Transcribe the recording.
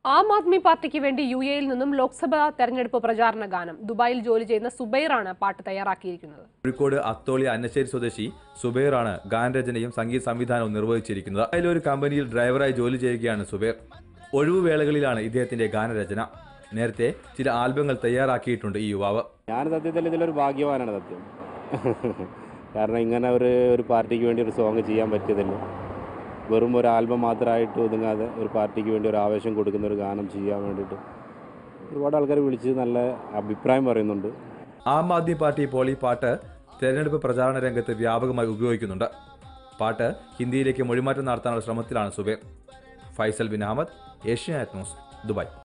ആം ആദ്മി പാർട്ടിക്ക് വേണ്ടി യു എയിൽ നിന്നും ലോക്സഭാ തെരഞ്ഞെടുപ്പ് പ്രചാരണ ഗാനം ദുബായിൽ ജോലി ചെയ്യുന്ന സുബൈറാണ് പാട്ട് തയ്യാറാക്കിയിരിക്കുന്നത് കോഴിക്കോട് അത്തോളി അന്നശ്ശേരി സ്വദേശി സുബൈറാണ് ഗാനരചനയും സംഗീത സംവിധാനവും നിർവഹിച്ചിരിക്കുന്നത് അതിലൊരു കമ്പനിയിൽ ഡ്രൈവറായി ജോലി ചെയ്യുകയാണ് സുബൈർ ഒഴിവുവേളകളിലാണ് ഇദ്ദേഹത്തിന്റെ ഗാനരചന നേരത്തെ ചില ആൽബങ്ങൾ തയ്യാറാക്കിയിട്ടുണ്ട് ഈ യുവാവ് ഞാൻ സത്യത്തിൽ ഇതിലൊരു ഭാഗ്യവാനാണ് സത്യം കാരണം ഇങ്ങനെ ഒരു ഒരു പാർട്ടിക്ക് വേണ്ടി ഒരു സോങ് ചെയ്യാൻ പറ്റിയതല്ല വെറും ഒരു ആൽബം മാത്രമായിട്ട് ഒതുങ്ങാതെ ഒരു പാർട്ടിക്ക് വേണ്ടി ഒരു ആവേശം കൊടുക്കുന്ന ഒരു ഗാനം ചെയ്യാൻ വേണ്ടിയിട്ട് ഒരുപാട് ആൾക്കാർ വിളിച്ച് നല്ല അഭിപ്രായം പറയുന്നുണ്ട് ആം ആദ്മി പാർട്ടി ഇപ്പോൾ ഈ പാട്ട് തെരഞ്ഞെടുപ്പ് പ്രചാരണ രംഗത്ത് വ്യാപകമായി ഉപയോഗിക്കുന്നുണ്ട് പാട്ട് ഹിന്ദിയിലേക്ക് മൊഴിമാറ്റം നടത്താനുള്ള ശ്രമത്തിലാണ് സുബൈർ ഫൈസൽ ബിൻ അഹമ്മദ് ഏഷ്യാനെറ്റ് ന്യൂസ് ദുബായ്